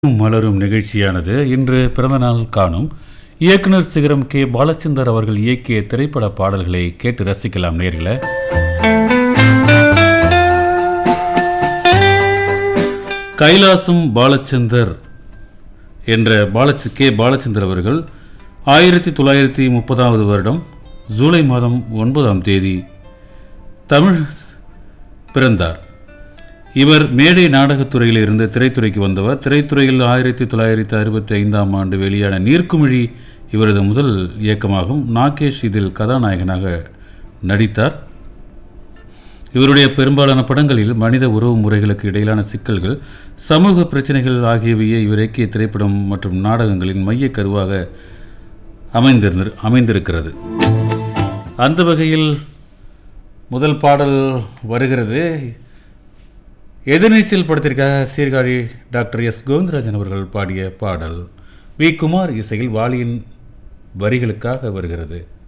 மலரும் நிகழ்ச்சியானது இன்று பிறந்தநாள் காணும் இயக்குனர் சிகரம் கே பாலச்சந்தர் அவர்கள் இயக்கிய திரைப்பட பாடல்களை கேட்டு ரசிக்கலாம் நேர்களே கைலாசம் பாலச்சந்தர் என்ற பாலச்ச கே பாலச்சந்தர் அவர்கள் ஆயிரத்தி தொள்ளாயிரத்தி முப்பதாவது வருடம் ஜூலை மாதம் ஒன்பதாம் தேதி தமிழ் பிறந்தார் இவர் மேடை நாடகத்துறையில் இருந்து திரைத்துறைக்கு வந்தவர் திரைத்துறையில் ஆயிரத்தி தொள்ளாயிரத்தி அறுபத்தி ஐந்தாம் ஆண்டு வெளியான நீர்க்குமிழி இவரது முதல் இயக்கமாகும் நாகேஷ் இதில் கதாநாயகனாக நடித்தார் இவருடைய பெரும்பாலான படங்களில் மனித உறவு முறைகளுக்கு இடையிலான சிக்கல்கள் சமூக பிரச்சனைகள் ஆகியவையே இவர் இயக்கிய திரைப்படம் மற்றும் நாடகங்களின் மையக் கருவாக அமைந்திருந்த அமைந்திருக்கிறது அந்த வகையில் முதல் பாடல் வருகிறது எதிர்நீச்சல் படத்திற்காக சீர்காழி டாக்டர் எஸ் கோவிந்தராஜன் அவர்கள் பாடிய பாடல் வி குமார் இசையில் வாலியின் வரிகளுக்காக வருகிறது